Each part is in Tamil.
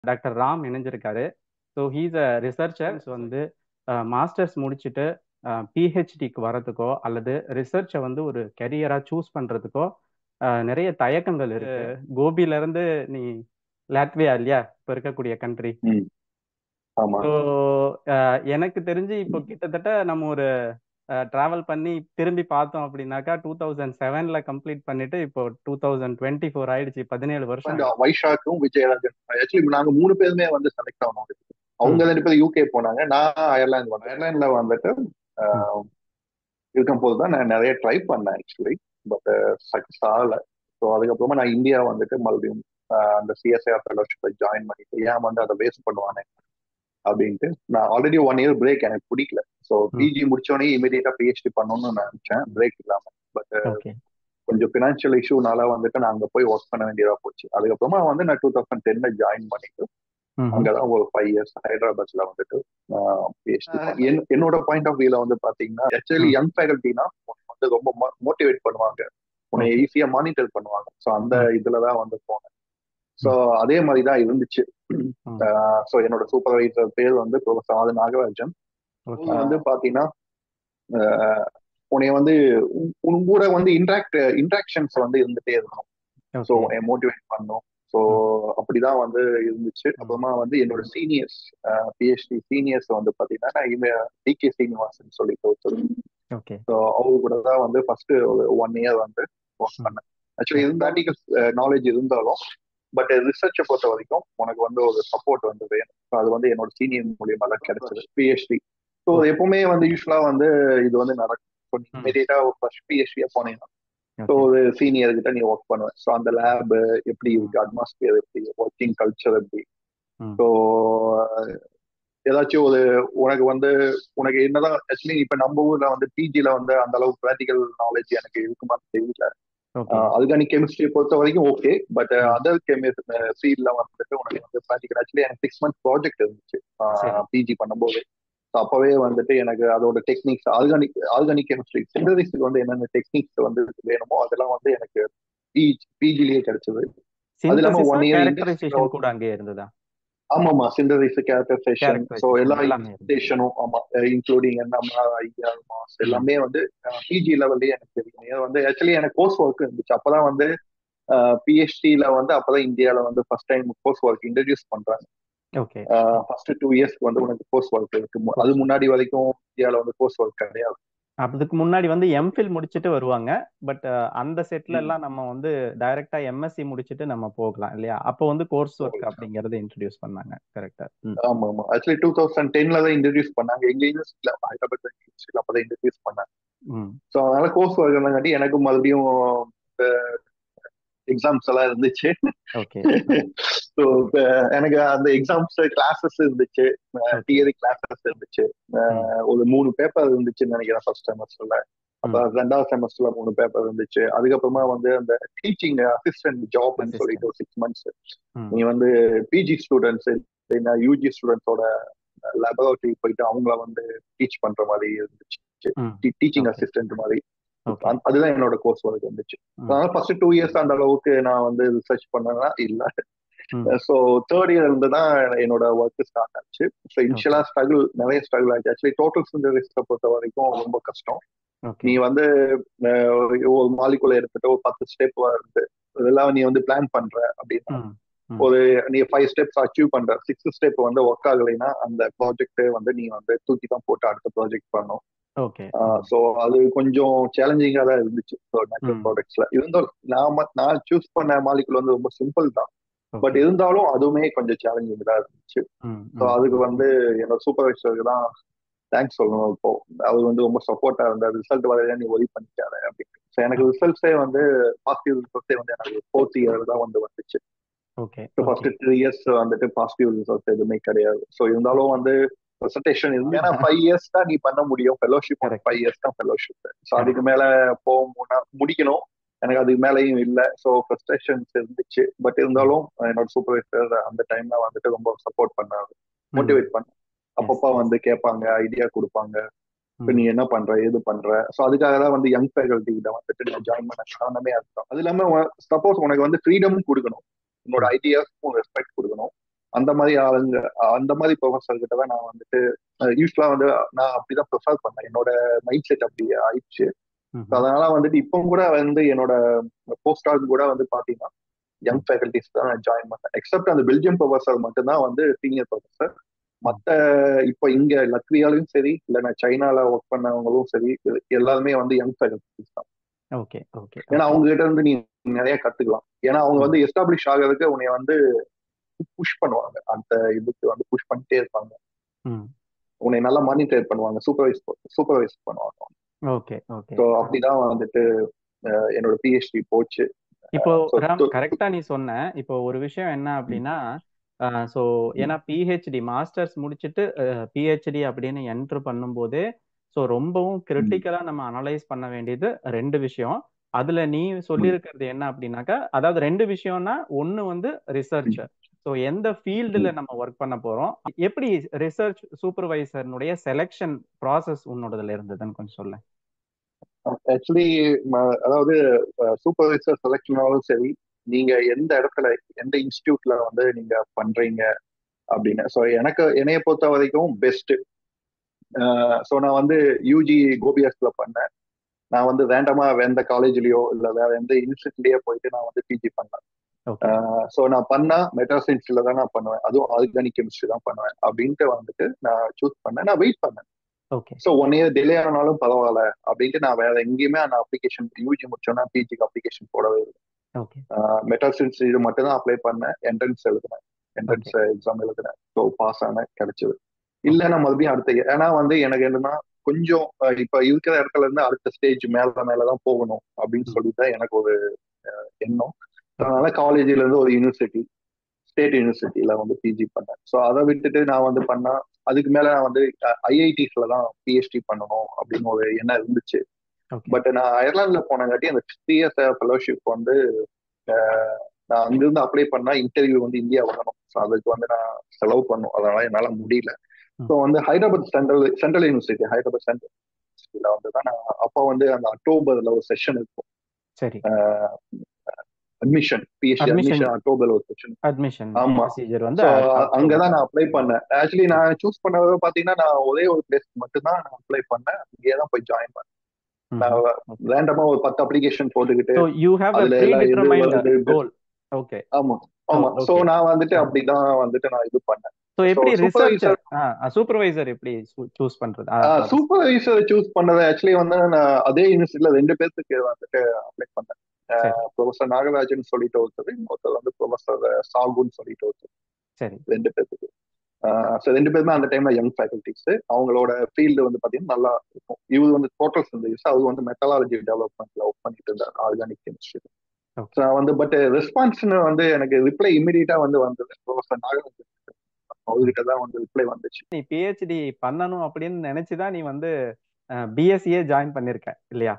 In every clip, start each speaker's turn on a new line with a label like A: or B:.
A: டாக்டர் ராம் இணைஞ்சிருக்காரு ஸோ ஹீஸ் அ ரிசர்ச்சர்ஸ் வந்து மாஸ்டர்ஸ் முடிச்சுட்டு பிஹெச்டிக்கு வரதுக்கோ அல்லது ரிசர்ச்சை வந்து ஒரு கெரியராக சூஸ் பண்ணுறதுக்கோ நிறைய தயக்கங்கள் இருக்கு கோபில இருந்து நீ லாட்வியா இல்லையா இப்போ இருக்கக்கூடிய கண்ட்ரி
B: ம் ஆமா
A: ஸோ எனக்கு தெரிஞ்சு இப்போ கிட்டத்தட்ட நம்ம ஒரு டிராவல் பண்ணி திரும்பி பார்த்தோம் அப்படின்னாக்கா டூ தௌசண்ட் செவன்ல கம்ப்ளீட் பண்ணிட்டு இப்போ டூ தௌசண்ட் டுவெண்ட்டி ஃபோர் ஆயிடுச்சு பதினேழு வருஷம்
B: வந்து வைஷாக்கும் விஜயராஜன் ஆக்சுவலி நாங்க மூணு பேருமே வந்து செலக்ட் ஆனோம் அவங்க ரெண்டு பேரும் யூகே போனாங்க நான் அயர்லாந்து வந்தேன் அயர்லாந்துல வந்துட்டு இருக்கும் போது தான் நான் நிறைய ட்ரை பண்ணேன் ஆக்சுவலி பட் சக்சஸ் ஆகல ஸோ அதுக்கப்புறமா நான் இந்தியா வந்துட்டு மறுபடியும் அந்த சிஎஸ்ஐஆர் ஃபெலோஷிப்பை ஜாயின் பண்ணிட்டு ஏன் வந்து அதை வேஸ்ட் பண்ணுவானே அப்படின்ட்டு நான் ஆல்ரெடி ஒன் இயர் பிரேக் எனக்கு பிடிக்கல ஸோ பிஜி முடிச்சோடனே இமீடியட்டா பிஹெச்டி பண்ணணும்னு நினைச்சேன் பிரேக் இல்லாம பட் கொஞ்சம் ஃபினான்ஷியல் இஷ்யூனால வந்துட்டு நான் அங்க போய் ஒர்க் பண்ண வேண்டியதா போச்சு அதுக்கப்புறமா வந்து நான் டூ தௌசண்ட் டென்ல ஜாயின் பண்ணிட்டு அங்கதான் ஒரு ஃபைவ் இயர்ஸ் ஹைதராபாத்ல வந்துட்டு பிஹெச்டி என்னோட பாயிண்ட் ஆஃப் வியூல வந்து பாத்தீங்கன்னா ஆக்சுவலி யங் ஃபேக்கல்ட்டினா வந்து ரொம்ப மோட்டிவேட் பண்ணுவாங்க உன்னை ஈஸியா மானிட்டர் பண்ணுவாங்க ஸோ அந்த இதுலதான் வந்து போனேன் ஸோ அதே மாதிரி தான் இருந்துச்சு ஸோ என்னோட சூப்பர்வைசர் பேர் வந்து ப்ரொஃபசர் நாகராஜன் வந்து பாத்தீங்கன்னா உன்னைய வந்து உன் கூட வந்து இன்ட்ராக்ட் இன்ட்ராக்ஷன்ஸ் வந்து இருந்துட்டே இருக்கணும் ஸோ மோட்டிவேட் பண்ணும் ஸோ அப்படிதான் வந்து இருந்துச்சு அப்புறமா வந்து என்னோட சீனியர்ஸ் பிஹெச்டி சீனியர்ஸ் வந்து பாத்தீங்கன்னா டி கே சீனிவாசன் சொல்லிட்டு ஒருத்தர் ஸோ அவங்க கூட தான் வந்து ஃபர்ஸ்ட் ஒரு ஒன் இயர் வந்து ஒர்க் பண்ணேன் ஆக்சுவலி இருந்தாட்டிக்கல் நாலேஜ் இருந்தாலும் பட் ரிசர்ச்சை பொறுத்த வரைக்கும் உனக்கு வந்து ஒரு சப்போர்ட் வந்து வேணும் அது வந்து என்னோட சீனியர் மூலியமா தான் கிடைச்சது பிஹெச்டி ஸோ எப்பவுமே வந்து யூஸ்வலா வந்து இது வந்து நடக்கும் ஸோ இமீடியட்டா ஃபர்ஸ்ட் பிஹெச்டியா போனீங்கன்னா ஸோ ஒரு சீனியர் கிட்ட நீ ஒர்க் பண்ணுவேன் ஸோ அந்த லேப் எப்படி இருக்கு அட்மாஸ்பியர் எப்படி ஒர்க்கிங் கல்ச்சர் எப்படி ஸோ ஏதாச்சும் ஒரு உனக்கு வந்து உனக்கு என்னதான் ஆக்சுவலி இப்ப நம்ம ஊர்ல வந்து பிஜில வந்து அந்த அளவுக்கு ப்ராக்டிக்கல் நாலேஜ் எனக்கு இருக்குமான்னு தெரியல ஆர்கானிக் கெமிஸ்ட்ரியை பொறுத்த வரைக்கும் ஓகே பட் அதர் கெமிஸ்ட் ஃபீல்ட்ல வந்துட்டு உனக்கு வந்து ப்ராக்டிக்கல் ஆக்சுவலி எனக்கு சிக்ஸ் மந்த் ப்ராஜெக்ட் இருந்துச்சு பிஜி பண்ணும்போது அப்பவே வந்துட்டு எனக்கு அதோட டெக்னிக்ஸ் ஆர்கானிக் ஆர்கானிக் கெமிஸ்ட்ரி சிந்தரிஸ்க்கு வந்து என்னென்ன டெக்னிக்ஸ் வந்து வேணுமோ அதெல்லாம் வந்து எனக்கு பிஜிலேயே கிடைச்சது
A: அது இல்லாம ஒன் இயர் கூட அங்கே இருந்ததா
B: ஆமாமா சிந்தரிஸ் கேரக்டரைசேஷன் ஸோ எல்லா இன்ஸ்டேஷனும் ஆமா இன்க்ளூடிங் நம்ம ஐஆர் மாஸ் எல்லாமே வந்து பிஜி லெவல்லயே எனக்கு தெரியும் வந்து ஆக்சுவலி எனக்கு கோர்ஸ் ஒர்க் இருந்துச்சு அப்பதான் வந்து பிஹெச்டில வந்து அப்பதான் இந்தியால வந்து first time course work introduce பண்றாங்க
A: ஓகே
B: ஃபர்ஸ்ட் டூ இயர்ஸ்க்கு வந்து உனக்கு கோர்ஸ் ஒர்க் இருக்கு அது முன்னாடி வரைக்கும் இந்தியால வந்து கோர்ஸ் ஒர்க் கிடையாது
A: அதுக்கு முன்னாடி வந்து எம்ஃபில் முடிச்சுட்டு வருவாங்க பட் அந்த செட்ல எல்லாம் நம்ம வந்து டைரக்டா எம்எஸ்சி முடிச்சுட்டு நம்ம போகலாம் இல்லையா அப்போ வந்து கோர்ஸ் ஒர்க் அப்படிங்கறத இன்ட்ரடியூஸ் பண்ணாங்க கரெக்டா
B: ஆமா ஆமா ஆக்சுவலி டூ தௌசண்ட் டென்ல தான் இன்ட்ரடியூஸ் பண்ணாங்க எங்க யூனிவர்சிட்டியில ஹைதராபாத் யூனிவர்சிட்டியில அப்பதான் இன்ட்ரடியூஸ் பண்ணாங்க ஸோ அதனால கோர்ஸ் ஒர்க் இருந்தாங்காட்டி எனக்கு மறுபடியும் எக்ஸாம்ஸ் எல்லாம் இருந்துச்சு ஸோ எனக்கு அந்த எக்ஸாம்ஸ் கிளாஸஸ் இருந்துச்சு தியரி கிளாஸஸ் இருந்துச்சு ஒரு மூணு பேப்பர் இருந்துச்சுன்னு நினைக்கிறேன் ஃபர்ஸ்ட் செமஸ்டர்ல அப்புறம் ரெண்டாவது செமஸ்டர்ல மூணு பேப்பர் இருந்துச்சு அதுக்கப்புறமா வந்து அந்த டீச்சிங் அசிஸ்டன்ட் ஜாப்னு சொல்லிட்டு ஒரு சிக்ஸ் மந்த்ஸ் நீ வந்து பிஜி ஸ்டூடெண்ட்ஸ் இல்லைன்னா யூஜி ஸ்டூடெண்ட்ஸோட லெபரட்டரி போயிட்டு அவங்கள வந்து டீச் பண்ற மாதிரி இருந்துச்சு டீச்சிங் அசிஸ்டன்ட் மாதிரி அதுதான் என்னோட கோர்ஸ் ஒர்க் இருந்துச்சு அதனால ஃபர்ஸ்ட் டூ இயர்ஸ் அந்த அளவுக்கு நான் வந்து ரிசர்ச் பண்ணனா இல்ல ஸோ தேர்ட் இயர் இருந்து தான் என்னோட ஒர்க் ஸ்டார்ட் ஆச்சு ஸோ இனிஷியலா ஸ்ட்ரகிள் நிறைய ஸ்ட்ரகிள் ஆச்சு ஆக்சுவலி டோட்டல் சிந்தரிஸ்ட பொறுத்த வரைக்கும் ரொம்ப கஷ்டம் நீ வந்து ஒரு மாலிகுல எடுத்துட்டு ஒரு பத்து ஸ்டெப் வருது இதெல்லாம் நீ வந்து பிளான் பண்ற அப்படின்னா ஒரு நீ ஃபைவ் ஸ்டெப்ஸ் அச்சீவ் பண்ற சிக்ஸ் ஸ்டெப் வந்து ஒர்க் ஆகலைன்னா அந்த ப்ராஜெக்ட் வந்து நீ வந்து தூக்கி தான் போட்டு அடுத்த ப்ராஜெக்ட் பண்ணும்
A: ஓகே
B: ஸோ அது கொஞ்சம் சேலஞ்சிங்கா தான் இருந்துச்சு நேச்சுரல் ப்ராடக்ட்ஸ்ல இருந்தாலும் நான் நான் சூஸ் பண்ண மாலிகுல் வந்து ரொம்ப சிம்பிள் தான் பட் இருந்தாலும் அதுவுமே கொஞ்சம் சேலஞ்சிங் தான் இருந்துச்சு ஸோ அதுக்கு வந்து என்னோட சூப்பர்வைசருக்கு தான் தேங்க்ஸ் சொல்லணும் இப்போ அவர் வந்து ரொம்ப சப்போர்ட்டா இருந்தார் ரிசல்ட் வரையில நீ ஒரி பண்ணிக்காரு அப்படின்னு ஸோ எனக்கு ரிசல்ட்ஸே வந்து பாசிட்டிவ் ரிசல்ட்ஸே வந்து எனக்கு ஃபோர்த் இயர் தான் வந்து வந்துச்சு
A: ஓகே
B: ஃபர்ஸ்ட் த்ரீ இயர்ஸ் வந்துட்டு பாசிட்டிவ் ரிசல்ட்ஸ் எதுவுமே கிடையாது ஸோ இருந்தாலும் வந்து ப்ரெசன்டேஷன் இருந்து ஏன்னா ஃபைவ் இயர்ஸ் தான் நீ பண்ண முடியும் ஃபெலோஷிப் ஃபைவ் இயர்ஸ் தான் ஃபெலோஷிப் ஸோ அதுக்கு மேல போக முடிக்கணும் எனக்கு அதுக்கு மேலேயும் இல்லை ஸோ ஃப்ரஸ்ட்ரேஷன்ஸ் இருந்துச்சு பட் இருந்தாலும் என்னோட சூப்பர்வைசர் அந்த டைம்ல வந்துட்டு ரொம்ப சப்போர்ட் பண்ணாரு மோட்டிவேட் பண்ண அப்பப்போ வந்து கேட்பாங்க ஐடியா கொடுப்பாங்க இப்போ நீ என்ன பண்ற ஏது பண்ற ஸோ அதுக்காக தான் வந்து யங் ஃபேக்கல்ட்டி கிட்ட வந்துட்டு நான் ஜாயின் பண்ண காரணமே அதுதான் அது இல்லாம சப்போஸ் உனக்கு வந்து ஃப்ரீடமும் கொடுக்கணும் உன்னோட ஐடியாஸ்க்கும் ரெஸ்பெக்ட் கொடுக்கணும் அந்த மாதிரி ஆளுங்க அந்த மாதிரி ப்ரொஃபஸர் கிட்ட தான் நான் வந்துட்டு யூஸ்வலா வந்து நான் அப்படிதான் ப்ரிஃபர் பண்ணேன் என்னோட மைண்ட் செட் அப்படி ஆயிடுச்சு அதனால வந்துட்டு இப்போ கூட வந்து என்னோட போஸ்ட் ஆர்க் கூட வந்து பாத்தீங்கன்னா யங் ஃபேக்கல்டிஸ் தான் நான் ஜாயின் பண்ணேன் எக்ஸப்ட் அந்த பெல்ஜியம் ப்ரொஃபஸர் மட்டும்தான் வந்து சீனியர் ப்ரொஃபஸர் மத்த இப்போ இங்க லத்வியாலையும் சரி இல்ல நான் சைனால ஒர்க் பண்ணவங்களும் சரி எல்லாருமே வந்து யங் ஃபேக்கல்டிஸ் தான்
A: ஓகே ஓகே
B: ஏன்னா அவங்க கிட்ட இருந்து நீ நிறைய கத்துக்கலாம் ஏன்னா அவங்க வந்து எஸ்டாப்ளிஷ் ஆகிறதுக்கு உன்னை வந்து புஷ் பண்ணுவாங்க அந்த இதுக்கு வந்து புஷ் பண்ணிட்டே இருப்பாங்க உன்னை நல்லா மானிட்டர் பண்ணுவாங்க சூப்பர்வைஸ் சூப்பர்வைஸ் பண்ணுவாங்க
A: ஓகே ஓகே
B: ஸோ அப்படிதான் வந்துட்டு என்னோட பிஹெச்டி போச்சு
A: இப்போ ராம் கரெக்டா நீ சொன்ன இப்போ ஒரு விஷயம் என்ன அப்படின்னா ஸோ ஏன்னா பிஹெச்டி மாஸ்டர்ஸ் முடிச்சுட்டு பிஹெச்டி அப்படின்னு என்ட்ரு பண்ணும்போதே ஸோ ரொம்பவும் கிரிட்டிக்கலா நம்ம அனலைஸ் பண்ண வேண்டியது ரெண்டு விஷயம் அதுல நீ சொல்லியிருக்கிறது என்ன அப்படின்னாக்கா அதாவது ரெண்டு விஷயம்னா ஒன்னு வந்து ரிசர்ச் ஸோ எந்த ஃபீல்டுல நம்ம ஒர்க் பண்ண போறோம் எப்படி ரிசர்ச் சூப்பர்வைசர்னுடைய செலெக்ஷன் ப்ராசஸ் உன்னோடதுல இருந்ததுன்னு கொஞ்சம் சொல்ல
B: ஆக்சுவலி அதாவது சூப்பர்வைசர் செலெக்ஷனாலும் சரி நீங்க எந்த இடத்துல எந்த இன்ஸ்டியூட்ல வந்து நீங்க பண்றீங்க அப்படின்னு ஸோ எனக்கு என்னைய பொறுத்த வரைக்கும் பெஸ்ட் ஸோ நான் வந்து யூஜி கோபிஎஸ்ல பண்ணேன் நான் வந்து வேண்டமா எந்த காலேஜ்லயோ இல்ல வேற எந்த இன்ஸ்டியூட்லயே போயிட்டு நான் வந்து பிஜி பண்ணேன் ஸோ நான் பண்ணா மெட்ராசைன்ஸ்ல தான் நான் பண்ணுவேன் அதுவும் ஆர்கானிக் கெமிஸ்ட்ரி தான் பண்ணுவேன் அப்படின்ட்டு வந்துட்டு நான் சூஸ் பண்ணேன் நான் வெயிட் பண்ணேன் ஸோ ஒன் இயர் டிலே ஆனாலும் பரவாயில்ல அப்படின்ட்டு நான் வேற எங்கேயுமே அந்த அப்ளிகேஷன் யூஜி முடிச்சோன்னா பிஜிக்கு அப்ளிகேஷன் போடவே இல்லை மெட்ராசைன்ஸ் இது மட்டும் தான் அப்ளை பண்ணேன் என்ட்ரன்ஸ் எழுதினேன் என்ட்ரன்ஸ் எக்ஸாம் எழுதினேன் ஸோ பாஸ் ஆன கிடைச்சது இல்ல நான் மறுபடியும் அடுத்த ஏன்னா வந்து எனக்கு என்னன்னா கொஞ்சம் இப்ப இருக்கிற இடத்துல இருந்து அடுத்த ஸ்டேஜ் மேல மேலதான் போகணும் அப்படின்னு சொல்லிட்டு எனக்கு ஒரு எண்ணம் அதனால காலேஜ்ல இருந்து ஒரு யூனிவர்சிட்டி ஸ்டேட் யூனிவர்சிட்டியில வந்து பிஜி பண்ணேன் ஸோ அதை விட்டுட்டு நான் வந்து பண்ணா அதுக்கு மேல நான் வந்து ஐஐடிஸ்ல தான் பிஹெச்டி பண்ணணும் அப்படின்னு ஒரு எண்ணம் இருந்துச்சு பட் நான் அயர்லாந்துல போனங்காட்டி அந்த த்ரீ இயர்ஸ் ஃபெலோஷிப் வந்து நான் அங்கிருந்து அப்ளை பண்ணா இன்டர்வியூ வந்து இந்தியா வரணும் ஸோ அதுக்கு வந்து நான் செலவு பண்ணும் அதனால என்னால முடியல ஸோ வந்து Hyderabad central central university Hyderabad central யூனிவர்சிட்டியில வந்து தான் நான் அப்போ வந்து அந்த அக்டோபர்ல ஒரு செஷன் இருக்கும்
A: சரி
B: அட்மிஷன் பிஎஸ்சி அட்மிஷன் அக்டோபர்ல ஒரு செஷன்
A: அட்மிஷன்
B: ஆமா
A: ப்ரொசீஜர் வந்து
B: அங்கதான் நான் அப்ளை பண்ணேன் ஆக்சுவலி நான் சூஸ் பண்ணது பாத்தீங்கன்னா நான் ஒரே ஒரு பிளேஸ் மட்டும் தான் நான் அப்ளை பண்ணேன் அங்கேயே தான் போய் ஜாயின் பண்ணேன் நான் ரேண்டமா ஒரு பத்து அப்ளிகேஷன் போட்டுக்கிட்டு
A: so you have a predetermined goal okay
B: ஆமா ஆமா சோ நான் வந்துட்டு அப்படிதான் வந்துட்டு நான் இது பண்ணேன்
A: சோ எப்படி ரிசர்ச்சர் சூப்பர்வைசர் எப்படி சூஸ் பண்றது
B: சூப்பர்வைசர் சூஸ் பண்ணது ஆக்சுவலி வந்து நான் அதே யூனிவர்சிட்டியில ரெண்டு பேருக்கு வந்துட்டு அப்ளை பண்ணேன் ப்ரொஃபசர் நாகராஜன் சொல்லிட்டு ஒருத்தர் இன்னொருத்தர் வந்து ப்ரொஃபசர் சாகுன்னு சொல்லிட்டு ஒருத்தர்
A: சரி
B: ரெண்டு பேருக்கு ஸோ ரெண்டு பேருமே அந்த டைம்ல யங் ஃபேக்கல்டிஸ் அவங்களோட ஃபீல்டு வந்து பாத்தீங்கன்னா நல்லா இருக்கும் இவர் வந்து டோட்டல் சிந்தசிஸ் அவர் வந்து மெத்தலாலஜி டெவலப்மெண்ட்ல ஒர்க் பண்ணிட்டு இருந்தார் ஆர்கானிக் கெமிஸ்ட்ரி ஸோ வந்து பட் ரெஸ்பான்ஸ்னு வந்து எனக்கு ரிப்ளை இமீடியட்டா வந்து வந்தது ப்ரொஃபசர் நாகராஜன் அவர்கிட்ட தான் வந்து ரிப்ளை வந்துச்சு
A: நீ பிஹெச்டி பண்ணணும் அப்படின்னு நினைச்சுதான் நீ வந்து பிஎஸ்சியே ஜாயின் பண்ணிருக்க இல்லையா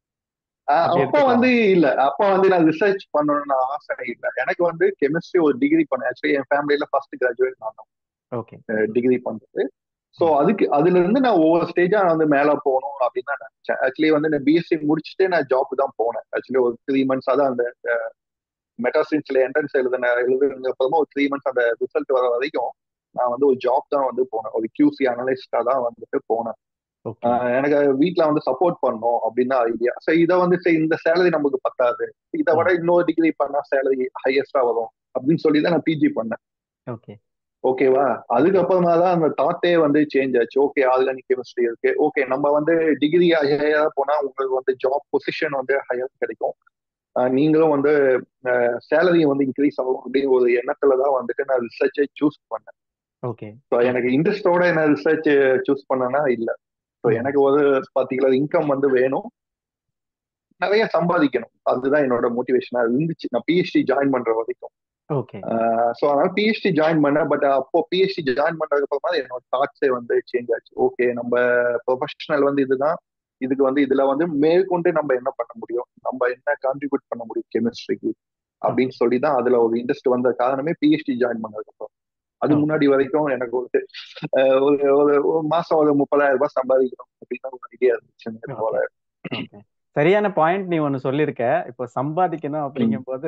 B: அப்ப வந்து இல்ல அப்ப வந்து நான் ரிசர்ச் பண்ணணும்னு ஆசை இல்ல எனக்கு வந்து கெமிஸ்ட்ரி ஒரு டிகிரி பண்ணேன் ஆக்சுவலி என் ஃபேமிலியில ஃபர்ஸ்ட் கிராஜுவேட் நான்
A: ஓகே
B: டிகிரி பண்றது ஸோ அதுக்கு அதுல இருந்து நான் ஒவ்வொரு ஸ்டேஜா நான் வந்து மேல போகணும் அப்படின்னு தான் நினைச்சேன் ஆக்சுவலி வந்து நான் பிஎஸ்சி முடிச்சுட்டு நான் ஜாப் தான் போனேன் ஆக்சுவலி ஒரு த்ரீ மந்த்ஸ் அதான் அந்த மெட்டாசின்ஸ்ல என்ட்ரன்ஸ் எழுதின எழுதுனதுக்கு அப்புறமா ஒரு த்ரீ மந்த்ஸ் அந்த ரிசல்ட் வர வரைக்கும் நான் வந்து ஒரு ஜாப் தான் வந்து போனேன் ஒரு கியூசி அனலிஸ்டா தான் வந்துட்டு போனேன் எனக்கு வீட்டுல வந்து சப்போர்ட் பண்ணும் அப்படின்னு ஐடியா ஸோ இதை வந்து இந்த சேலரி நமக்கு பத்தாது இதை விட இன்னொரு டிகிரி பண்ணா சேலரி ஹையஸ்டா வரும் அப்படின்னு சொல்லி தான் நான் பிஜி பண்ணேன்
A: ஓகே
B: ஓகேவா அதுக்கப்புறமா தான் அந்த தாட்டே வந்து சேஞ்ச் ஆச்சு ஓகே ஆர்கானிக் கெமிஸ்ட்ரி இருக்கு ஓகே நம்ம வந்து டிகிரி ஹையரா போனா உங்களுக்கு வந்து ஜாப் பொசிஷன் வந்து ஹையர் கிடைக்கும் நீங்களும் வந்து சேலரி வந்து இன்க்ரீஸ் ஆகும் அப்படின்னு ஒரு எண்ணத்துல தான் வந்துட்டு நான் ரிசர்ச்சை சூஸ் பண்ணேன்
A: ஓகே
B: ஸோ எனக்கு இன்ட்ரெஸ்டோட என்ன ரிசர்ச் சூஸ் பண்ணனா இல்லை ஸோ எனக்கு ஒரு பாத்தீங்களா இன்கம் வந்து வேணும் நிறைய சம்பாதிக்கணும் அதுதான் என்னோட மோட்டிவேஷனா இருந்துச்சு நான் பிஹெச்டி ஜாயின் பண்ற வரைக்கும்
A: ஓகே
B: ஸோ அதனால பிஹெச்டி ஜாயின் பண்ணேன் பட் அப்போ பிஹெச்டி ஜாயின் பண்றதுக்கு அப்புறமா என்னோட தாட்ஸே வந்து சேஞ்ச் ஆச்சு ஓகே நம்ம ப்ரொஃபஷனல் வந்து இதுதான் இதுக்கு வந்து இதுல வந்து மேற்கொண்டு நம்ம என்ன பண்ண முடியும் நம்ம என்ன கான்ட்ரிபியூட் பண்ண முடியும் கெமிஸ்ட்ரிக்கு அப்படின்னு சொல்லி தான் அதுல ஒரு இன்ட்ரெஸ்ட் வந்த காரணமே பிஹெச்டி ஜாயின் பண்ணதுக்கு அப்புறம் அது முன்னாடி வரைக்கும் எனக்கு ஒரு ஒரு ஒரு மாசம் ஒரு முப்பதாயிரம் ரூபாய் சம்பாதிக்கணும் அப்படின்னு ஒரு ஐடியா இருந்துச்சு போல
A: சரியான பாயிண்ட் நீ ஒன்னு சொல்லிருக்க இப்போ சம்பாதிக்கணும் அப்படிங்கும் போது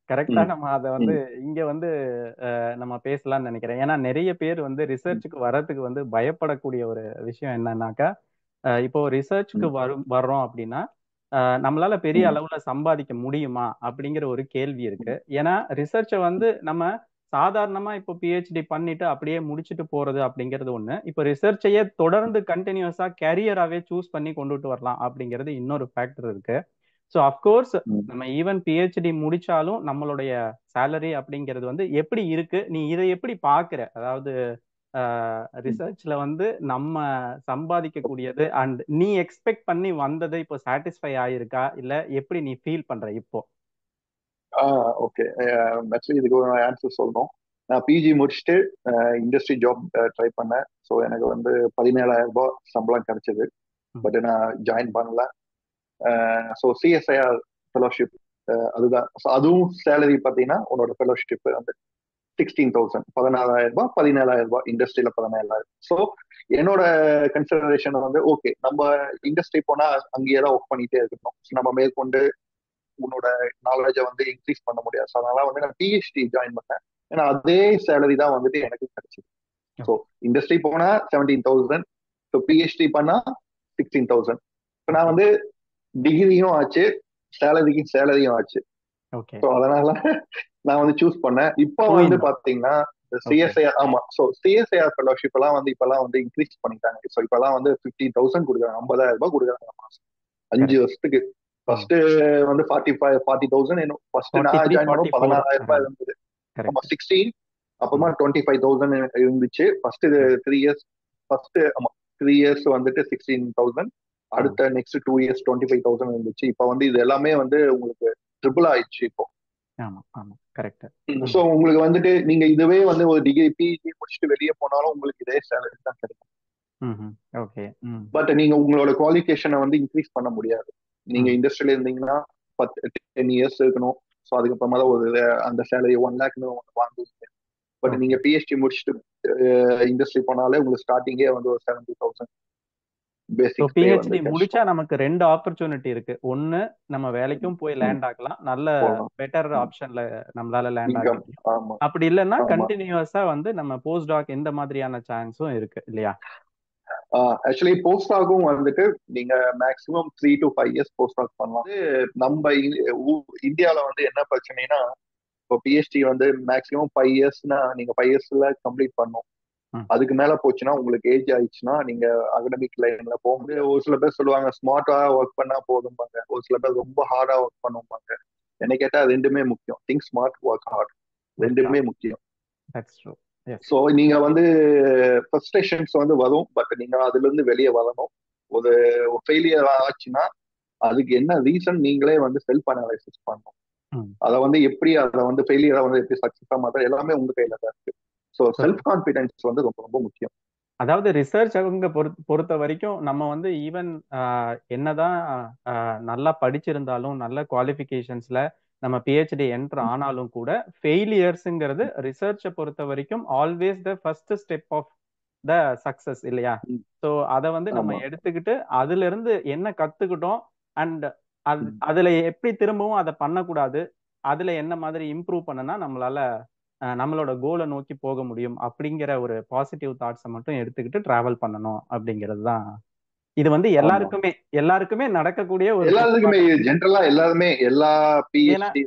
A: கரெக்டா
B: ம்
A: நம்ம அதை வந்து
B: ம்
A: இங்க வந்து அஹ், நம்ம பேசலாம்னு நினைக்கிறேன் ஏன்னா நிறைய பேர் வந்து
B: ம்
A: ரிசர்ச்சுக்கு வர்றதுக்கு வந்து பயப்படக்கூடிய ஒரு விஷயம் என்னன்னாக்கா அஹ், இப்போ ரிசர்ச்சுக்கு
B: ம்
A: வரும் வர்றோம் அப்படின்னா அஹ், நம்மளால பெரிய
B: ம்
A: அளவுல சம்பாதிக்க முடியுமா அப்படிங்கிற ஒரு கேள்வி இருக்கு
B: ம்
A: ஏன்னா ரிசர்ச்சை வந்து நம்ம சாதாரணமா இப்போ பிஹெச்டி பண்ணிட்டு அப்படியே முடிச்சுட்டு போறது அப்படிங்கிறது ஒண்ணு இப்போ ரிசர்ச்சையே தொடர்ந்து கண்டினியூஸா கேரியராகவே சூஸ் பண்ணி கொண்டுட்டு வரலாம் அப்படிங்கிறது இன்னொரு ஃபேக்டர் இருக்கு ஸோ அஃப்கோர்ஸ்
B: ம்
A: நம்ம ஈவன் பிஹெச்டி முடிச்சாலும் நம்மளுடைய சேலரி அப்படிங்கிறது வந்து எப்படி இருக்கு நீ இதை எப்படி பார்க்குற அதாவது
B: ம்.
A: ரிசர்ச்ல வந்து நம்ம சம்பாதிக்கக்கூடியது அண்ட் நீ எக்ஸ்பெக்ட் பண்ணி வந்தது இப்போ சாட்டிஸ்ஃபை ஆயிருக்கா இல்ல எப்படி நீ ஃபீல் பண்ற இப்போ
B: ஆ ஓகே ஆக்சுவலி இதுக்கு ஒரு ஆன்சர் சொல்லணும் நான் பிஜி முடிச்சுட்டு இண்டஸ்ட்ரி ஜாப் ட்ரை பண்ணேன் ஸோ எனக்கு வந்து பதினேழாயிரம் ரூபாய் சம்பளம் கிடைச்சது
A: ம்.
B: பட் நான் ஜாயின் பண்ணல ஸோ சிஎஸ்ஐஆர் ஃபெலோஷிப் அதுதான் So அதுவும் சேலரி பார்த்தீங்கன்னா உன்னோட ஃபெலோஷிப் வந்து சிக்ஸ்டீன் தௌசண்ட் பதினாலாயிரம் ரூபாய் பதினேழாயிரம் ரூபாய் இண்டஸ்ட்ரியில பதினேழாயிரம் ஸோ என்னோட கன்சிடரேஷன் வந்து ஓகே நம்ம இண்டஸ்ட்ரி போனா அங்கேயே தான் ஒர்க் பண்ணிட்டே இருக்கணும் So நம்ம மேற்கொண்டு உன்னோட நாலேஜை வந்து இன்க்ரீஸ் பண்ண முடியாது ஸோ அதனால வந்து நான் பிஹெச்டி ஜாயின் பண்ணேன் ஏன்னா அதே சேலரி தான் வந்துட்டு எனக்கு கிடைச்சது ஸோ இண்டஸ்ட்ரி போனா செவன்டீன் தௌசண்ட் ஸோ பிஹெச்டி பண்ணா சிக்ஸ்டீன் தௌசண்ட் இப்போ நான் வந்து டிகிரியும் ஆச்சு சேலரிக்கும் சேலரியும் ஆச்சு
A: ஓகே
B: ஸோ அதனால நான் வந்து சூஸ் பண்ணேன் இப்போ
A: Two
B: வந்து
A: in one.
B: பாத்தீங்கன்னா சிஎஸ்ஐஆர் ஆமா ஸோ சிஎஸ்ஐஆர் ஃபெலோஷிப் எல்லாம் வந்து இப்பெல்லாம் வந்து இன்க்ரீஸ் பண்ணிட்டாங்க ஸோ இப்பெல்லாம் வந்து ஃபிஃப்டி தௌசண்ட் கொடுக்குறாங்க ஐம்பதாயிரம் ரூபாய் கொடுக்குறாங்க மாசம் அஞ்சு வருஷத்துக்கு ஃபர்ஸ்ட் வந்து ஃபார்ட்டி ஃபைவ் ஃபார்ட்டி தௌசண்ட் இன்னும் ஃபர்ஸ்ட் நான்
A: 43,
B: ஜாயின் பண்ணும்
A: 44.
B: பதினாறாயிரம் ரூபாய் இருந்தது ஆமா
A: கரெக்ட்
B: சிக்ஸ்டீன் அப்புறமா டுவெண்ட்டி ஃபைவ் தௌசண்ட் இருந்துச்சு ஃபர்ஸ்ட் த்ரீ இயர்ஸ் ஃபர்ஸ்ட் ஆமா த்ரீ இயர்ஸ் வந்துட்டு சிக்ஸ்டீன் தௌசண்ட் அடுத்த next two years twenty five thousand இருந்துச்சு இப்போ வந்து இது எல்லாமே வந்து உங்களுக்கு ட்ரிபிள் ஆயிடுச்சு இப்போ
A: ஆமா ஆமா கரெக்ட்
B: ஸோ உங்களுக்கு வந்துட்டு நீங்க இதுவே வந்து ஒரு டிகிரி பிஜி முடிச்சுட்டு வெளியே போனாலும் உங்களுக்கு இதே சேலரி தான் கிடைக்கும்
A: ம் ஓகே ம்
B: பட் நீங்க உங்களோட குவாலிஃபிகேஷனை வந்து இன்க்ரீஸ் பண்ண முடியாது நீங்க
A: ம்.
B: இண்டஸ்ட்ரியில இருந்தீங்கன்னா பத்து டென் இயர்ஸ் இருக்கணும் ஸோ அதுக்கப்புறமா தான் ஒரு அந்த சேலரி ஒன் லேக்னு வாங்குவீங்க பட்
A: Okay.
B: நீங்க பிஹெச்டி முடிச்சுட்டு இண்டஸ்ட்ரி போனாலே உங்களுக்கு ஸ்டார்டிங்கே வந்து ஒரு seventy thousand
A: so
B: basic
A: PhD முடிச்சா நமக்கு ரெண்டு ஆப்பர்ச்சுனிட்டி இருக்கு ஒன்னு நம்ம வேலைக்கும் போய்
B: ம்.
A: லேண்ட் ஆகலாம் நல்ல
B: போகலாம்.
A: பெட்டர்
B: ம்.
A: ஆப்ஷன்ல நம்மளால லேண்ட் ஆக
B: இன்கம்
A: முடியும்
B: ஆமா
A: அப்படி இல்லைன்னா
B: ஆமா.
A: கண்டினியூஸா வந்து நம்ம போஸ்ட் டாக் இந்த மாதிரியான சான்ஸும் இருக்கு இல்லையா
B: ஆக்சுவலி போஸ்ட் ஆகும் வந்துட்டு நீங்க maximum three to five years post ஆக் பண்ணலாம் அது நம்ம இ- ஊ- இந்தியால வந்து என்ன பிரச்சனைனா இப்போ பிஹெச்டி வந்து மேக்ஸிமம் ஃபைவ் இயர்ஸ்னா நீங்க ஃபைவ் இயர்ஸ்ல கம்ப்ளீட் பண்ணும்
A: ம்.
B: அதுக்கு மேல போச்சுன்னா உங்களுக்கு ஏஜ் ஆயிடுச்சுன்னா நீங்க அகடமிக் லைன்ல போக முடியாது ஒரு சில பேர் சொல்லுவாங்க ஸ்மார்ட்டா ஒர்க் பண்ணா போதும்பாங்க ஒரு சில பேர் ரொம்ப ஹார்டா ஒர்க் பண்ணுவாங்க என்ன கேட்டா ரெண்டுமே முக்கியம் திங்க் ஸ்மார்ட் ஒர்க் ஹார்ட் ரெண்டுமே முக்கியம்
A: தட்ஸ் ட்ரூ எஸ்
B: ஸோ நீங்க வந்து ஃப்ரஸ்ட்ரேஷன்ஸ் வந்து வரும் பட் நீங்க அதுல இருந்து வெளியே வரணும் ஒரு ஃபெயிலியர் ஆச்சுன்னா அதுக்கு என்ன ரீசன் நீங்களே வந்து செல்ஃப் அனாலிசிஸ் பண்ணணும்
A: ம்.
B: அதை வந்து எப்படி அதை வந்து ஃபெயிலியரை வந்து எப்படி சக்சஸா மாற்ற எல்லாமே உங்க கையில தான் இருக்கு ஸோ செல்ஃப் கான்ஃபிடன்ஸ் வந்து ரொம்ப ரொம்ப முக்கியம்
A: அதாவது ரிசர்ச் அவங்க பொறுத்த பொறுத்த வரைக்கும் நம்ம வந்து ஈவன் என்னதான் ஆஹ், நல்லா படிச்சிருந்தாலும் நல்ல குவாலிஃபிகேஷன்ஸ்ல நம்ம பிஹெச்டி என்டர்
B: ம்.
A: ஆனாலும் கூட ஃபெயிலியர்ஸுங்கிறது ரிசர்ச்சை பொறுத்த வரைக்கும் always the first step of the success இல்லையா
B: ம்.
A: ஸோ அதை வந்து நம்ம
B: ஆமா
A: எடுத்துக்கிட்டு அதுல இருந்து என்ன கத்துக்கிட்டோம் அண்ட் அது
B: ம்.
A: அதுல எப்படி திரும்பவும் அதை பண்ணக்கூடாது அதுல என்ன மாதிரி இம்ப்ரூவ் பண்ணனா நம்மளால அஹ், நம்மளோட கோலை நோக்கி போக முடியும் அப்படிங்கிற ஒரு பாசிட்டிவ் தாட்ஸை மட்டும் எடுத்துக்கிட்டு டிராவல் பண்ணணும் அப்படிங்கிறது தான் இது வந்து
B: ஆமா
A: எல்லாருக்குமே எல்லாருக்குமே நடக்கக்கூடிய ஒரு
B: எல்லாருக்குமே
A: குறைபாடு
B: ஜென்ரலா எல்லாருமே எல்லா
A: ஏன்னா
B: பிஹெச்டி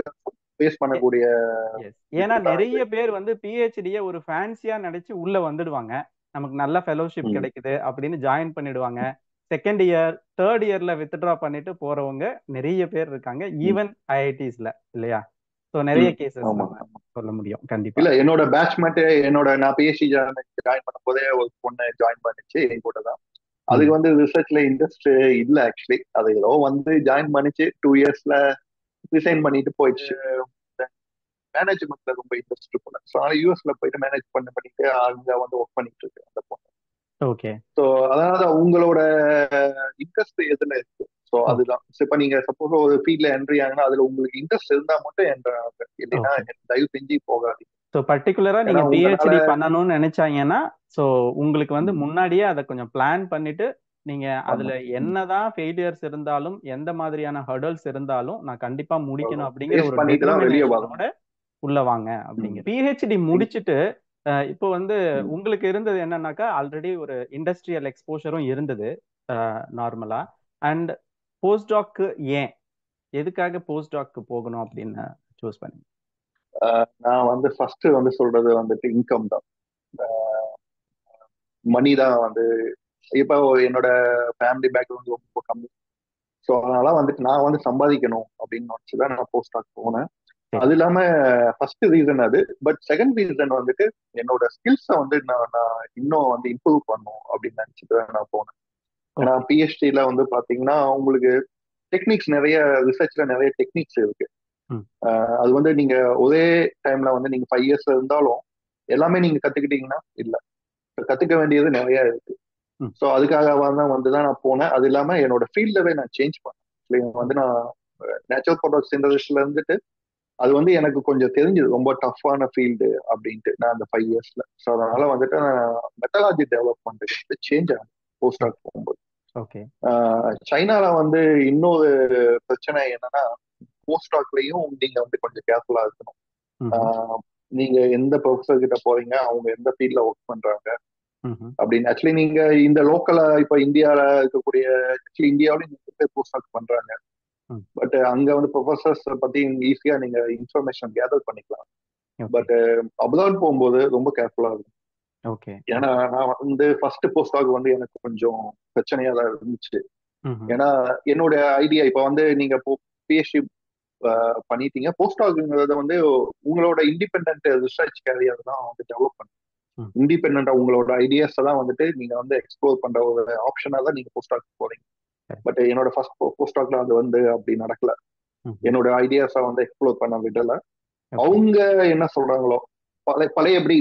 B: ஃபேஸ் பண்ணக்கூடிய
A: எஸ் ஏன்னா
B: இதுதான்
A: நிறைய
B: இது
A: பேர் வந்து பிஹெச்டிய ஒரு ஃபேன்சியா நினைச்சு உள்ள வந்துடுவாங்க நமக்கு நல்ல ஃபெலோஷிப்
B: ம்.
A: கிடைக்குது அப்படின்னு ஜாயின் பண்ணிடுவாங்க செகண்ட் இயர் தேர்ட் இயர்ல வித்ட்ரா பண்ணிட்டு போறவங்க நிறைய பேர் இருக்காங்க
B: ம்.
A: ஈவன் ஐஐடிஸ்ல இல்லையா ஸோ நிறைய
B: ம்.
A: கேசஸ்
B: ஆமா
A: நம்ம சொல்ல முடியும் கண்டிப்பா
B: இல்ல என்னோட பேட்ச்மேட் என்னோட நான் பிஎஸ்சி ஜாயின் பண்ண போதே ஒரு பொண்ணு ஜாயின் பண்ணிச்சு என் கூட தான்
A: ம்
B: அதுக்கு வந்து ரிசர்ச்ல இன்ட்ரெஸ்ட் இல்ல ஆக்சுவலி அது ஏதோ வந்து ஜாயின் பண்ணிச்சு டூ இயர்ஸ்ல ரிசைன் பண்ணிட்டு போயிடுச்சு மேனேஜ்மெண்ட்ல ரொம்ப இன்ட்ரெஸ்ட் போல ஸோ அதனால யூஎஸ்ல போயிட்டு மேனேஜ் பண்ண பண்ணிட்டு அங்க வந்து ஒர்க் பண்ணிட்டு இருக்கு அந்த பொண்ணு
A: ஓகே
B: ஸோ அதனால உங்களோட இன்ட்ரெஸ்ட் எதுல இருக்கு ஸோ
A: ஓகே
B: அதுதான் So, இப்ப நீங்க சப்போஸ் ஒரு ஃபீல்ட்ல என்ட்ரி ஆகுனா அதுல உங்களுக்கு இன்ட்ரெஸ்ட் இருந்தா மட்டும் என்ட்ரி ஆகுங்க இல்லைன்னா
A: ஓகே
B: தயவு செஞ்சு போகாதீங்க
A: ஸோ பர்டிகுலரா
B: ஏன்னா
A: நீங்க
B: உங்களால
A: பிஹெச்டி பண்ணணும்னு நினைச்சாங்கன்னா ஸோ உங்களுக்கு வந்து
B: ம்,
A: முன்னாடியே அதை கொஞ்சம் பிளான் பண்ணிட்டு நீங்க அதுல என்னதான் ஃபெயிலியர்ஸ் இருந்தாலும் எந்த மாதிரியான ஹர்டல்ஸ் இருந்தாலும் நான் கண்டிப்பா முடிக்கணும் அப்படிங்கிற ஒரு டெட்டர்மினேஷனோட உள்ள வாங்க அப்படிங்கிற பிஹெச்டி முடிச்சுட்டு இப்போ வந்து உங்களுக்கு இருந்தது என்னன்னாக்கா ஆல்ரெடி ஒரு இண்டஸ்ட்ரியல் எக்ஸ்போஷரும் இருந்தது நார்மலா அண்ட் போஸ்ட் டாக்கு ஏன் எதுக்காக போஸ்ட் டாக்கு போகணும் அப்படின்னு சூஸ் பண்ணி
B: நான் வந்து ஃபர்ஸ்ட் வந்து சொல்றது வந்துட்டு இன்கம் தான் மணி தான் வந்து இப்போ என்னோட ஃபேமிலி பேக்ரவுண்ட் ரொம்ப கம்மி ஸோ அதனால வந்துட்டு நான் வந்து சம்பாதிக்கணும் அப்படின்னு நினச்சிதான் நான் போஸ்ட் டாக் போனேன் அது இல்லாம ஃபர்ஸ்ட் ரீசன் அது பட் செகண்ட் ரீசன் வந்துட்டு என்னோட ஸ்கில்ஸை வந்து நான் நான் இன்னும் வந்து இம்ப்ரூவ் பண்ணும் அப்படின்னு நினைச்சிட்டு நான் போனேன் ஏன்னா பிஹெச்டில வந்து பாத்தீங்கன்னா உங்களுக்கு டெக்னிக்ஸ் நிறைய ரிசர்ச்ல நிறைய டெக்னிக்ஸ் இருக்கு அது வந்து நீங்க ஒரே டைம்ல வந்து நீங்க ஃபைவ் இயர்ஸ்ல இருந்தாலும் எல்லாமே நீங்க கத்துக்கிட்டீங்கன்னா இல்ல கத்துக்க வேண்டியது நிறைய இருக்கு ஸோ அதுக்காக தான் வந்து தான் நான் போனேன் அது இல்லாம என்னோட ஃபீல்டவே நான் சேஞ்ச் பண்ணேன் வந்து நான் நேச்சுரல் ப்ராடக்ட் சிந்தசிஸ்ல இருந்துட்டு அது வந்து எனக்கு கொஞ்சம் தெரிஞ்சது ரொம்ப டஃப்பான ஃபீல்டு அப்படின்ட்டு நான் அந்த ஃபைவ் இயர்ஸ்ல ஸோ அதனால வந்துட்டு நான் மெத்தலாஜி டெவலப்மெண்ட் சேஞ்ச் ஆகும் போஸ்ட் ஆக் போகும்போது
A: ஓகே
B: சைனால வந்து இன்னொரு பிரச்சனை என்னன்னா போஸ்ட் ஆக்லயும் நீங்க வந்து கொஞ்சம் கேர்ஃபுல்லா இருக்கணும் நீங்க எந்த ப்ரொஃபஸர் கிட்ட போறீங்க அவங்க எந்த ஃபீல்ட்ல ஒர்க் பண்றாங்க அப்படின்னு ஆக்சுவலி நீங்க இந்த லோக்கலா இப்ப இந்தியால இருக்கக்கூடிய ஆக்சுவலி இந்தியாவிலும் நிறைய பேர் போஸ்ட் ஆக் பண்றாங்க பட் அங்க வந்து ப்ரொஃபசர்ஸ் பத்தி ஈஸியா நீங்க இன்ஃபர்மேஷன் கேதர் பண்ணிக்கலாம் பட் அப்ராட் போகும்போது ரொம்ப கேர்ஃபுல்லா இருக்கும்
A: ஓகே
B: ஏன்னா நான் வந்து ஃபர்ஸ்ட் போஸ்ட் ஆக் வந்து எனக்கு கொஞ்சம் பிரச்சனையா தான் இருந்துச்சு ஏன்னா என்னோட ஐடியா இப்ப வந்து நீங்க பிஹெச்டி பண்ணிட்டீங்க போஸ்ட் ஆகுங்கிறத வந்து உங்களோட இண்டிபெண்ட் ரிசர்ச் கேரியர் தான் வந்து டெவலப் பண்ணும் இண்டிபெண்டா உங்களோட ஐடியாஸ் தான் வந்துட்டு நீங்க வந்து எக்ஸ்ப்ளோர் பண்ற ஒரு ஆப்ஷனா தான் நீங்க போஸ்ட் ஆக் போறீங்க பட் என்னோட ஃபர்ஸ்ட் போஸ்ட் ஆக்ல அது வந்து அப்படி நடக்கல என்னோட ஐடியாஸை வந்து எக்ஸ்ப்ளோர் பண்ண விடல அவங்க என்ன சொல்றாங்களோ பழைய பழையபடி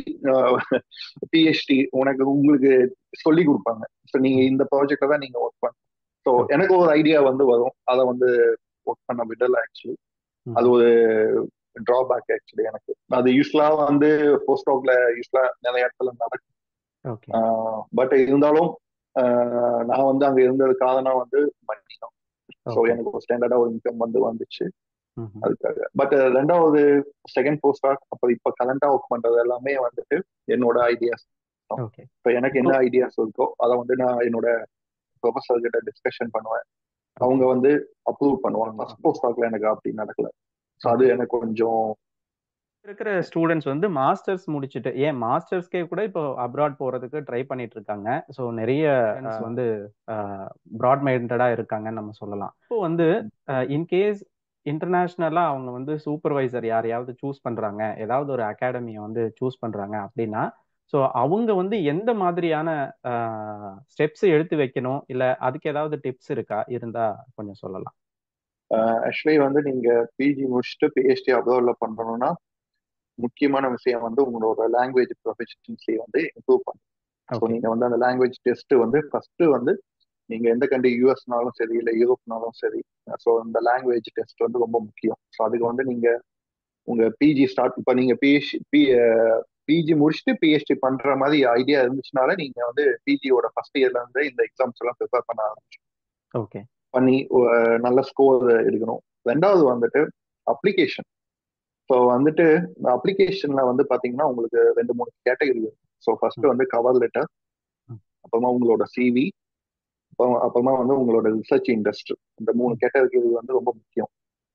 B: பிஹெச்டி உனக்கு உங்களுக்கு சொல்லி கொடுப்பாங்க ஸோ நீங்க இந்த ப்ராஜெக்ட தான் நீங்க ஒர்க் பண்ண ஸோ எனக்கு ஒரு ஐடியா வந்து வரும் அதை வந்து ஒர்க் பண்ண விடல ஆக்சுவலி அது ஒரு டிராபேக் ஆக்சுவலி எனக்கு அது யூஸ்வலா வந்து போஸ்ட் ஆக்ல யூஸ்வலா நிறைய இடத்துல நடக்கும் பட் இருந்தாலும் நான் வந்து அங்க இருந்தது காரணம் வந்து மணி தான் ஸோ எனக்கு ஒரு ஸ்டாண்டர்டா ஒரு இன்கம் வந்து வந்துச்சு அதுக்காக பட் ரெண்டாவது செகண்ட் போஸ்ட் ஆக் அப்புறம் இப்ப கரண்டா ஒர்க் பண்றது எல்லாமே வந்துட்டு என்னோட ஐடியாஸ் இப்போ எனக்கு என்ன ஐடியாஸ் இருக்கோ அதை வந்து நான் என்னோட ப்ரொஃபஸர் கிட்ட டிஸ்கஷன் பண்ணுவேன் அவங்க வந்து அப்ரூவ் பண்ணுவாங்க ஃபர்ஸ்ட் போஸ்ட் ஆக்ல எனக்கு அப்படி நடக்கல ஸோ அது எனக்கு கொஞ்சம்
A: இருக்கிற ஸ்டூடெண்ட்ஸ் வந்து மாஸ்டர்ஸ் முடிச்சுட்டு ஏன் மாஸ்டர்ஸ்க்கே கூட இப்போ அப்ராட் போறதுக்கு ட்ரை பண்ணிட்டு இருக்காங்க ஸோ நிறைய வந்து ப்ராட் மைண்டடா இருக்காங்கன்னு நம்ம சொல்லலாம் இப்போ வந்து இன்கேஸ் இன்டர்நேஷ்னலா அவங்க வந்து சூப்பர்வைசர் யாரையாவது சூஸ் பண்றாங்க ஏதாவது ஒரு அகாடமியை வந்து சூஸ் பண்றாங்க அப்படின்னா ஸோ அவங்க வந்து எந்த மாதிரியான ஸ்டெப்ஸ் எடுத்து வைக்கணும் இல்ல அதுக்கு ஏதாவது டிப்ஸ் இருக்கா இருந்தா கொஞ்சம் சொல்லலாம்
B: ஆக்சுவலி வந்து நீங்க பிஜி முடிச்சுட்டு பிஹெச்டி அப்ரோட்ல பண்றணும்னா முக்கியமான விஷயம் வந்து உங்களோட லாங்குவேஜ் ப்ரொஃபஷன்ஸி வந்து இம்ப்ரூவ் பண்ணும் ஸோ நீங்க வந்து அந்த லாங்குவேஜ் டெஸ்ட் வந்து ஃபர்ஸ்ட் வந்து நீங்க எந்த கண்ட்ரி யூஎஸ்னாலும் சரி இல்லை யூரோப்னாலும் சரி ஸோ இந்த லாங்குவேஜ் டெஸ்ட் வந்து ரொம்ப முக்கியம் ஸோ அதுக்கு வந்து நீங்க உங்க பிஜி ஸ்டார்ட் இப்போ நீங்க பிஹெச் பி பிஜி முடிச்சுட்டு பிஹெச்டி பண்ற மாதிரி ஐடியா இருந்துச்சுனால நீங்க வந்து பிஜியோட ஃபர்ஸ்ட் இயர்ல இருந்து இந்த எக்ஸாம்ஸ் எல்லாம் ப்ரிப்பேர் பண்ண ஆரம்பிச்சு
A: ஓகே
B: பண்ணி நல்ல ஸ்கோர் எடுக்கணும் ரெண்டாவது வந்துட்டு அப்ளிகேஷன் ஸோ வந்துட்டு அப்ளிகேஷன்ல வந்து பாத்தீங்கன்னா உங்களுக்கு ரெண்டு மூணு கேட்டகரி இருக்கு ஸோ ஃபர்ஸ்ட் வந்து கவர் லெட்டர் அப்புறமா உங்களோட சிவி அப்புறமா வந்து உங்களோட ரிசர்ச் இண்டஸ்ட்ரி இந்த மூணு கேட்டகரி வந்து ரொம்ப முக்கியம்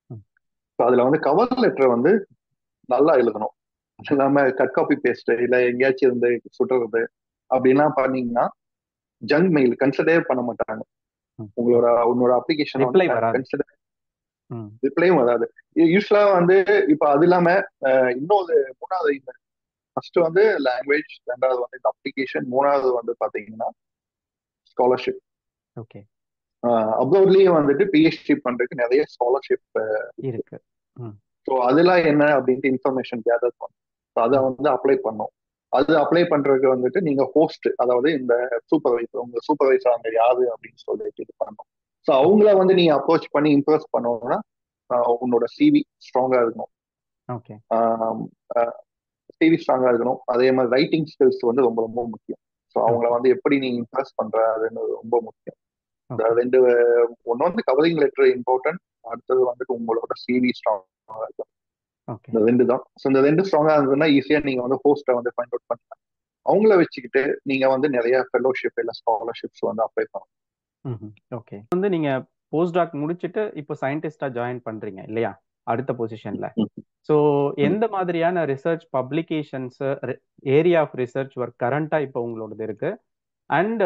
B: ஸோ அதுல வந்து கவர் லெட்டர் வந்து நல்லா எழுதணும் அது இல்லாம கட் காப்பி பேஸ்ட் இல்ல எங்கேயாச்சும் இருந்து சுட்டுறது அப்படின்லாம் பண்ணீங்கன்னா ஜங்க் மெயில் கன்சிடர் பண்ண மாட்டாங்க உங்களோட உன்னோட அப்ளிகேஷன் கன்சிடர் ரிப்ளையும் வராது யூஸ்வலா வந்து இப்ப அது இல்லாம இன்னொரு மூணாவது ஃபர்ஸ்ட் வந்து லாங்குவேஜ் ரெண்டாவது வந்து இந்த அப்ளிகேஷன் மூணாவது வந்து பாத்தீங்கன்னா ஸ்காலர்ஷிப்
A: ஓகே
B: அப்ரோட்லயே வந்துட்டு பிஹெச்டி பண்றதுக்கு நிறைய ஸ்காலர்ஷிப்
A: இருக்கு
B: ஸோ அதெல்லாம் என்ன அப்படின்ட்டு இன்ஃபர்மேஷன் கேதர் பண்ணும் அதை வந்து அப்ளை பண்ணும் அது அப்ளை பண்றதுக்கு வந்துட்டு நீங்க ஹோஸ்ட் அதாவது இந்த சூப்பர்வைசர் உங்க சூப்பர்வைசர் அங்க யாரு அப்படின்னு சொல்லிட்டு இது பண்ணணும் ஸோ அவங்கள வந்து நீங்க அப்ரோச் பண்ணி இம்ப்ரெஸ் பண்ணணும்னா உன்னோட சிவி ஸ்ட்ராங்கா இருக்கணும்
A: ஓகே
B: சிவி ஸ்ட்ராங்கா இருக்கணும் அதே மாதிரி ரைட்டிங் ஸ்கில்ஸ் வந்து ரொம்ப ரொம்ப முக்கியம் ஸோ அவங்கள வந்து எப்படி நீ இம்ப்ரெஸ் பண்ற அதுன்னு ரொம்ப முக்கியம் இந்த
A: ஓகே
B: ரெண்டு ஒன்று வந்து கவரிங் லெட்டர் இம்பார்ட்டன்ட் அடுத்தது வந்துட்டு உங்களோட சிவி ஸ்ட்ராங்காக இருக்கும்
A: ஓகே
B: இந்த ரெண்டு தான் ஸோ இந்த ரெண்டு ஸ்ட்ராங்காக இருந்ததுன்னா ஈஸியாக நீங்கள் வந்து ஹோஸ்ட்டை வந்து ஃபைண்ட் அவுட் பண்ணலாம் அவங்கள வச்சுக்கிட்டு நீங்கள் வந்து நிறைய ஃபெலோஷிப் இல்லை ஸ்காலர்ஷிப்ஸ் வந்து அப்ளை பண்ணலாம்
A: ஓகே வந்து நீங்க போஸ்ட் டாக் முடிச்சுட்டு இப்போ சயின்டிஸ்டா ஜாயின் பண்றீங்க இல்லையா அடுத்த பொசிஷன்ல ஸோ எந்த மாதிரியான research publications area of research work கரண்டா இப்போ உங்களோடது இருக்கு அண்ட்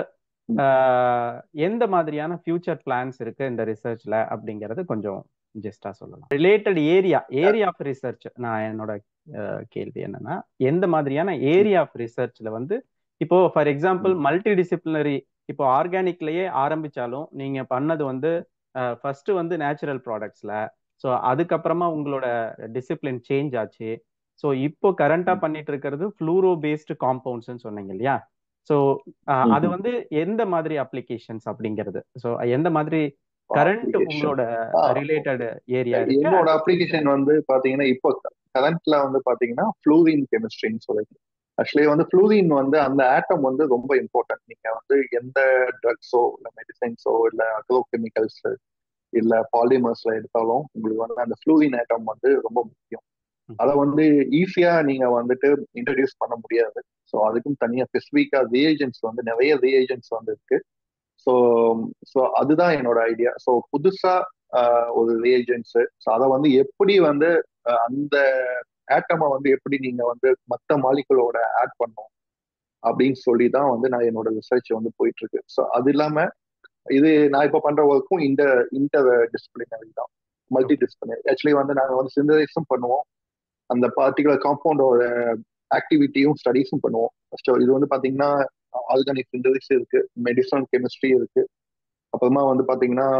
A: எந்த மாதிரியான ஃபியூச்சர் பிளான்ஸ் இருக்கு இந்த ரிசர்ச்ல அப்படிங்கறது கொஞ்சம் ஜஸ்டா சொல்லலாம் related area area of research நான் என்னோட அஹ், கேள்வி என்னன்னா எந்த மாதிரியான ஏரியா ஆஃப் ரிசர்ச்ல வந்து இப்போ ஃபார் எக்ஸாம்பிள் மல்டி டிசிப்ளினரி இப்போ ஆர்கானிக்லயே ஆரம்பிச்சாலும் நீங்க பண்ணது வந்து ஃபர்ஸ்ட் வந்து நேச்சுரல் ப்ராடக்ட்ஸ்ல ஸோ அதுக்கப்புறமா உங்களோட டிசிப்ளின் சேஞ்ச் ஆச்சு ஸோ இப்போ கரண்டா பண்ணிட்டு இருக்கிறது ஃப்ளூரோ பேஸ்டு காம்பவுண்ட்ஸ்னு சொன்னீங்க இல்லையா ஸோ அது
B: ம்ஹும்.
A: வந்து எந்த மாதிரி அப்ளிகேஷன்ஸ் அப்படிங்கிறது ஸோ எந்த மாதிரி கரண்ட்
B: Application.
A: உங்களோட
B: ஆ.
A: ரிலேட்டட் ஏரியா இருக்கு
B: என்னோட அப்ளிகேஷன் வந்து பாத்தீங்கன்னா இப்போ கரண்ட்ல வந்து பாத்தீங்கன்னா ஃப்ளூரின் கெமிஸ்ட்ரின்னு சொல்லிட்டு ஆக்சுவலி வந்து ஃப்ளூரின் வந்து அந்த ஆட்டம் வந்து ரொம்ப இம்பார்ட்டன்ட் நீங்க வந்து எந்த ட்ரக்ஸோ இல்ல மெடிசன்ஸோ இல்ல அக்ரோ கெமிக்கல்ஸ் இல்ல பாலிமர்ஸ்ல எடுத்தாலும் உங்களுக்கு வந்து அந்த ஃப்ளூரின் ஆட்டம் வந்து ரொம்ப முக்கியம் அதை வந்து ஈஸியா நீங்க வந்துட்டு இன்ட்ரடியூஸ் பண்ண முடியாது ஸோ அதுக்கும் தனியா ஸ்பெசிஃபிக்கா ரியேஜென்ட்ஸ் வந்து நிறைய ரியேஜென்ட்ஸ் வந்து இருக்கு ஸோ ஸோ அதுதான் என்னோட ஐடியா ஸோ புதுசா ஆஹ், ஒரு ரியேஜென்ட்ஸ் ஸோ அதை வந்து எப்படி வந்து ஆஹ், அந்த ஆட்டமை வந்து எப்படி நீங்க வந்து மற்ற மாலிகுலோட ஆட் பண்ணும் அப்படின்னு சொல்லி தான் வந்து நான் என்னோட ரிசர்ச் வந்து போயிட்டு இருக்கு ஸோ அது இல்லாம இது நான் இப்போ பண்ற ஒர்க்கும் இந்த இன்டர் டிசிப்ளினரி தான் மல்டி டிசிப்ளினரி ஆக்சுவலி வந்து நாங்க வந்து சிந்தரைஸும் பண்ணுவோம் அந்த பர்டிகுலர் காம்பவுண்டோட ஆக்டிவிட்டியும் ஸ்டடீஸும் பண்ணுவோம் ஸோ இது வந்து பாத்தீங்கன்னா ஆர்கானிக் சிந்தரிஸ் இருக்கு மெடிசன் கெமிஸ்ட்ரி இருக்கு அப்புறமா வந்து பாத்தீங்கன்னா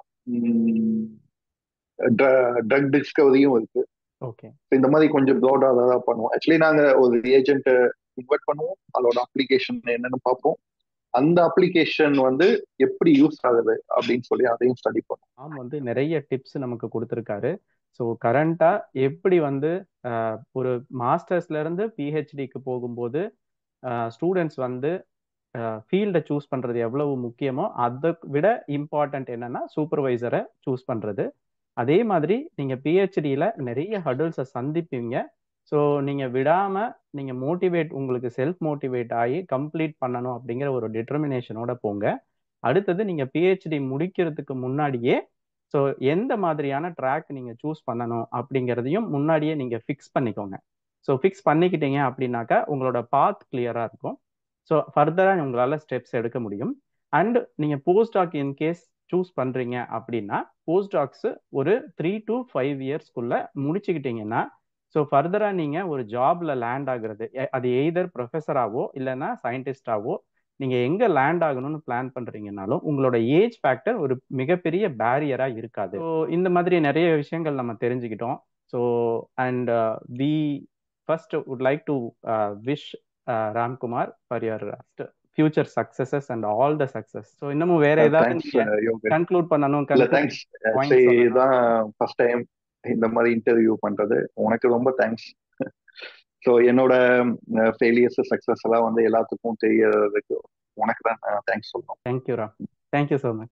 B: ட்ரக் டிஸ்கவரியும் இருக்கு
A: ஓகே
B: So இந்த மாதிரி கொஞ்சம் ப்ராடா தான் பண்ணுவோம் ஆக்சுவலி நாங்க ஒரு ஏஜென்ட் இன்வைட் பண்ணுவோம் அதோட அப்ளிகேஷன் என்னன்னு பார்ப்போம் அந்த அப்ளிகேஷன் வந்து எப்படி யூஸ் ஆகுது அப்படின்னு சொல்லி அதையும் ஸ்டடி பண்ணுவோம்
A: ஆம் வந்து நிறைய டிப்ஸ் நமக்கு கொடுத்துருக்காரு ஸோ கரண்டா எப்படி வந்து அஹ், ஒரு மாஸ்டர்ஸ்ல இருந்து பிஹெச்டிக்கு போகும்போது ஸ்டூடெண்ட்ஸ் வந்து ஃபீல்டை சூஸ் பண்றது எவ்வளவு முக்கியமோ அதை விட இம்பார்ட்டன்ட் என்னன்னா சூப்பர்வைசரை சூஸ் பண்றது அதே மாதிரி நீங்க பிஹெச்டியில நிறைய ஹர்டில்ஸை சந்திப்பீங்க ஸோ நீங்க விடாம நீங்க மோட்டிவேட் உங்களுக்கு செல்ஃப் மோட்டிவேட் ஆகி கம்ப்ளீட் பண்ணணும் அப்படிங்கிற ஒரு டிட்டர்மினேஷனோட போங்க அடுத்தது நீங்க பிஹெச்டி முடிக்கிறதுக்கு முன்னாடியே ஸோ எந்த மாதிரியான ட்ராக் நீங்க சூஸ் பண்ணணும் அப்படிங்கிறதையும் முன்னாடியே நீங்க ஃபிக்ஸ் பண்ணிக்கோங்க ஸோ ஃபிக்ஸ் பண்ணிக்கிட்டீங்க அப்படின்னாக்கா உங்களோட பாத் கிளியரா இருக்கும் ஸோ ஃபர்தராக உங்களால் ஸ்டெப்ஸ் எடுக்க முடியும் அண்ட் நீங்கள் postdoc in case choose பண்ணுறீங்க அப்படின்னா போஸ்ட் டாக்ஸ் ஒரு த்ரீ டு ஃபைவ் இயர்ஸ்க்குள்ள முடிச்சுக்கிட்டீங்கன்னா ஸோ ஃபர்தராக நீங்கள் ஒரு ஜாப்ல லேண்ட் ஆகுறது எ- அது எய்தர் ப்ரொஃபஸராகவோ இல்லைன்னா சயின்டிஸ்டாவோ நீங்கள் எங்கே லேண்ட் ஆகணும்னு பிளான் பண்ணுறீங்கனாலும் உங்களோட ஏஜ் ஃபேக்டர் ஒரு மிகப்பெரிய பேரியராக இருக்காது ஸோ இந்த மாதிரி நிறைய விஷயங்கள் நம்ம தெரிஞ்சுக்கிட்டோம் so and we first would like to wish Ramkumar for your future successes and all the success so இன்னமும் வேற ஏதாவது
B: தேங்க்ஸ்
A: நீங்க
B: யோகேஷ்
A: கன்க்ளூட் பண்ணணும்
B: இல்ல
A: conclude
B: தேங்க்ஸ்
A: points
B: ஆக்சுவலி
A: சொல்லணும்
B: இதுதான் ஃபர்ஸ்ட் டைம் இந்த மாதிரி இன்டர்வியூ பண்றது உனக்கு ரொம்ப தேங்க்ஸ் ஸோ என்னோட ஃபெயிலியர்ஸ் சக்சஸ் எல்லாம் வந்து எல்லாத்துக்கும் தெரியறதுக்கு உனக்கு தான் தேங்க்ஸ் சொல்லணும்
A: thank you Ram thank you so much